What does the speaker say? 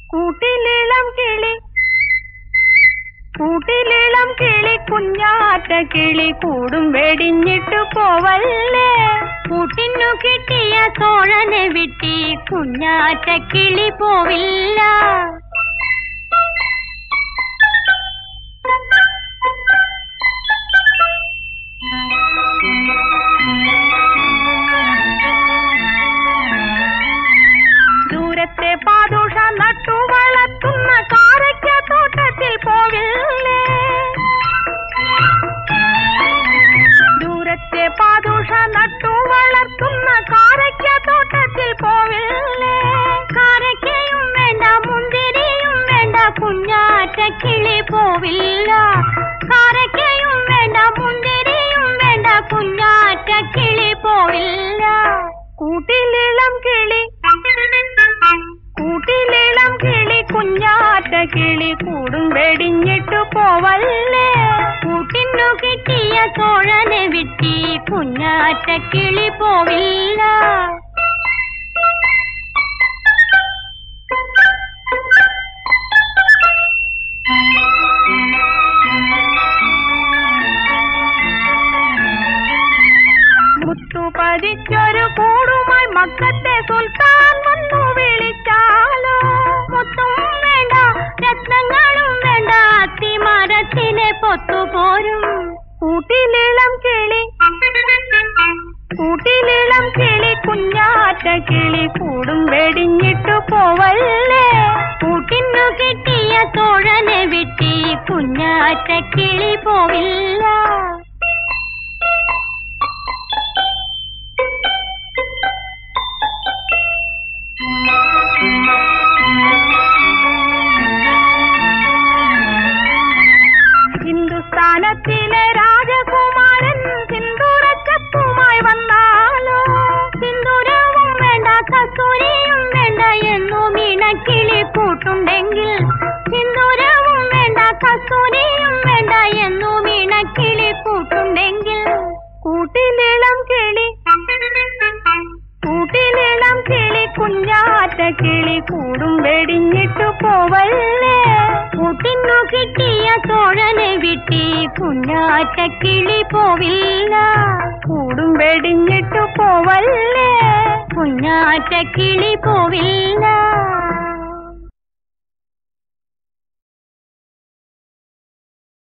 കൂട്ടിലിളം കിളി കൂട്ടിലിളം കിളി കുഞ്ഞാറ്റ കിളി കൂടും വെടിഞ്ഞിട്ടു പോവല്ലേ കൂട്ടിനു കിട്ടിയ തോഴനെ വിട്ടി കുഞ്ഞാറ്റ കിളി പോവില്ല ദൂരത്തെ പാദുഷ നട്ടു വളർത്തുന്ന കാരയ്ക്ക തോട്ടത്തിൽ പോവില്ലേ ദൂരത്തെ പാദുഷ നട്ടു വളർത്തുന്ന കാരയ്ക്ക തോട്ടത്തിൽ പോവില്ലേ കാരക്കയും വേണ്ട മുന്തിരിയും വേണ്ട കുഞ്ഞാറ്റ കിളി പോവില്ല കാരക്കയും വേണ്ട മുന്തിരിയും വേണ്ട കുഞ്ഞാറ്റ കിളി പോവില്ല കൂട്ടിലിളം കിളി കൂട്ടിലിളം കിളി കുഞ്ഞാറ്റ കിളി കൂടും വെടിഞ്ഞിട്ടു പോവല്ലേ കൂട്ടിനു കിട്ടിയ തോഴനെ വിട്ടി കുഞ്ഞാറ്റ കിളി പോവില്ല മുത്തു പതിച്ചൊരു കൂടുമായി മക്കത്തെ സുൽത്താൻ വന്നു വിളിച്ചാലോ മുത്തും വേണ്ട രത്നങ്ങളും വേണ്ട അത്തിമരത്തിനെ പൊത്തുപോരും കൂട്ടിലിളം കിളി കൂട്ടിലിളം കിളി കുഞ്ഞാറ്റ കിളി കൂടും വെടിഞ്ഞിട്ടു പോവല്ലേ കൂട്ടിനു കിട്ടിയ തോഴനെ വിട്ടി കുഞ്ഞാറ്റ കിളി പോവില്ല ഹിന്ദുസ്ഥാനത്തിലെ രാജകുമാരൻ സിന്ദൂരച്ചപ്പുമായി വന്നാലോ സിന്ദൂരവും വേണ്ട കസ്തൂരിയും വേണ്ട എന്നും ഇണക്കിളി കൂട്ടുണ്ടെങ്കിൽ സിന്ദൂരവും വേണ്ട കസ്തൂരിയും വേണ്ട എന്നും ഇണക്കിളി കൂട്ടുണ്ടെങ്കിൽ കൂട്ടിലിളം കിളി കൂട്ടിലിളം കിളി കുഞ്ഞാറ്റ കിളി കൂടും വെടിഞ്ഞിട്ടു പോവല്ലേ കൂട്ടിനു കിട്ടിയ തോഴനെ വിട്ടി കുഞ്ഞാറ്റ കിളി പോവില്ല കൂടും വെടിഞ്ഞിട്ടു പോവല്ലേ കുഞ്ഞാറ്റ കിളി പോവില്ല